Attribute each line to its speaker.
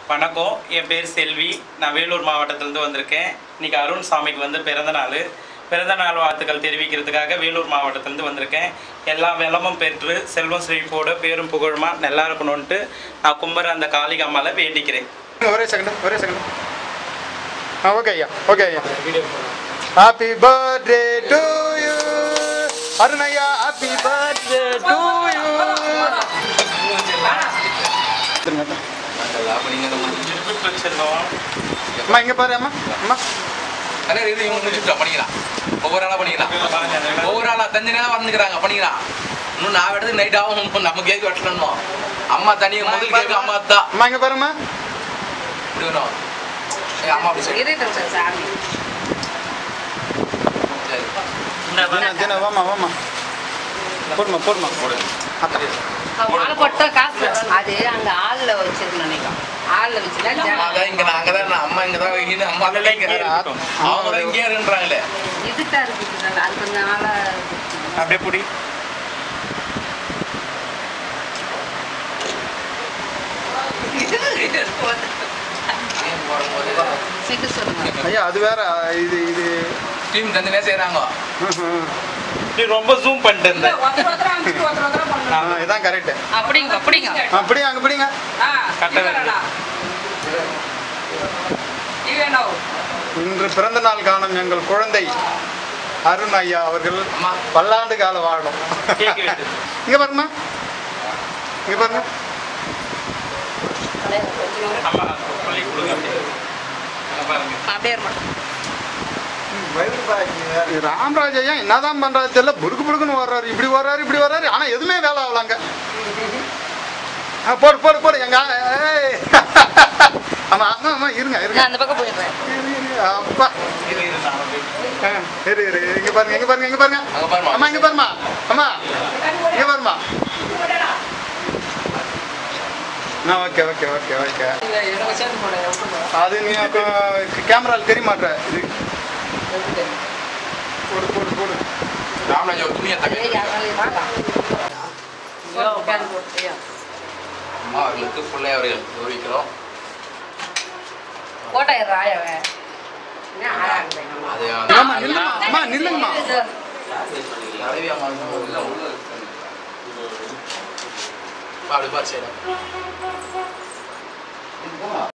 Speaker 1: வணக்கம் என் பேர் செல்வி நான் வேலூர் மாவட்டத்திலேருந்து வந்திருக்கேன் இன்னைக்கு அருண் சாமிக்கு வந்து பிறந்த நாள் பிறந்த நாள் வாழ்த்துக்கள் தெரிவிக்கிறதுக்காக வேலூர் மாவட்டத்திலேருந்து வந்திருக்கேன் எல்லா வெள்ளமும் பெற்று செல்வம் செழிப்போடு பேரும் புகழுமா நல்லா இருக்கணும்ன்ட்டு நான் கும்புற அந்த காளிக அம்மாவை வேண்டிக்கிறேன்
Speaker 2: ஒரே செகண்ட் ஒரே செகண்ட் ஆ ஓகே ஐயா ஓகே ஐயா happy birthday to you Arun ஐயா happy birthday to you
Speaker 1: Selvam
Speaker 2: அம்மா இங்க பாரு அம்மா அம்மா
Speaker 3: அதே இது இவங்க முடிச்சுட்டோம் பண்ணிக்கலாம் ஒவ்வொரு ஆளா பண்ணிக்கலாம் ஒவ்வொரு ஆளா தனியா வந்துக்கிறாங்க பண்ணிக்கலாம் இன்னும் நான் எடுத்து நைட் ஆகும் நம்ம கேக் வெட்டணும் அம்மா தனியா முதல் கேக்கு அம்மா தான்
Speaker 2: அம்மா இங்க பாரும்மா
Speaker 3: இப்படி வேணும் ஏய், அம்மா அப்படி சரி
Speaker 4: இருக்கட்டும் சார் சாமி
Speaker 3: சரி
Speaker 2: தின தின வாமா வாமா போடுமா போடுமா போடு
Speaker 4: மாலை போட்டா காசு அது அங்க ஆள்ல வச்சிருக்கணும் நினைக்கும் ஆள்ல வச்சுனா
Speaker 3: அம்மா தான் இங்க நான் அங்கதான் நான் அம்மா இங்க தான் வைக்கணும் அம்மா தான் இங்க அவங்க தான் இங்கே இருன்றாங்களே
Speaker 4: இதுட்டா இருக்குது அது கொஞ்சம் நாளா
Speaker 1: அப்படியே புடி
Speaker 3: டீம் போடும்போது
Speaker 4: சிக்கு சொல்லுங்க
Speaker 2: ஐயா அது வேற இது இது
Speaker 3: டீம் தந்தனே செய்றாங்க
Speaker 2: ம்ஹும்.
Speaker 1: நீ ரொம்ப ஜூம் பண்ணிட்டு இருந்த
Speaker 2: ஆ, இதான் கரெக்ட்
Speaker 4: அப்படிங்க அப்படிங்க
Speaker 2: அப்படிங்க அங்க பிடிங்க இன்று பிறந்த நாள் காணும் எங்கள் குழந்தை அருண் ஐயா அவர்கள்
Speaker 3: அம்மா
Speaker 2: பல்லாண்டு கால வாழணும்
Speaker 1: கேக் வெட்டு
Speaker 2: இங்க பாருங்கம்மா இங்க பாருங்க
Speaker 1: அம்மா சொல்லி கொடுங்க அப்படியே. அங்க பாருங்க
Speaker 4: அப்படியே இருமா
Speaker 2: ராமராஜ் ஐயா என்னதான் பண்றாரு தெரியல புடுக்கு புடுக்குன்னு வர்றாரு இப்படி வர்றாரு இப்படி வர்றாரு ஆனா எதுவுமே வேலை ஆகலாங்க ஆ, போடு போடு போடு எங்க ஆ- ஏய். ஆமா ஆமா ஆமா இருங்க இருங்க
Speaker 4: நான் அந்த பக்கம் போயிடுறேன்
Speaker 2: இரு, இரு, அப்பா
Speaker 1: இது இது நான் அப்படியே
Speaker 2: ஆ, இரு இரு இங்க பாருங்க இங்க பாருங்க இங்க பாருங்க
Speaker 3: அங்க பாருமா
Speaker 2: அம்மா இங்க பாருமா அம்மா இங்க பாருமா ஆ ஓகே ஓகே ஓகே ஓகே அது நீ அப்போ கேமரால தெரிய மாட்ற இது போடு போடு போடு
Speaker 3: ராமராஜ் ஒரு துணியை தக்க
Speaker 4: ஏய், யாராலையும் வேண்டாம். போட்டு போட்டு.
Speaker 3: அம்மா அவர்களுக்கு பிள்ளை அவர்கள் கௌரவிக்கிறோம்
Speaker 4: போட்டா ஏறு, ஆயாவே. என்ன ஆயா இருந்தீங்க?
Speaker 3: அது
Speaker 2: ஆமா நில்லுமா அம்மா நில்லுங்கம்மா
Speaker 3: தலைவி அம்மா உள்ள உள்ள அப்படி பார்த்து செய்யலாம்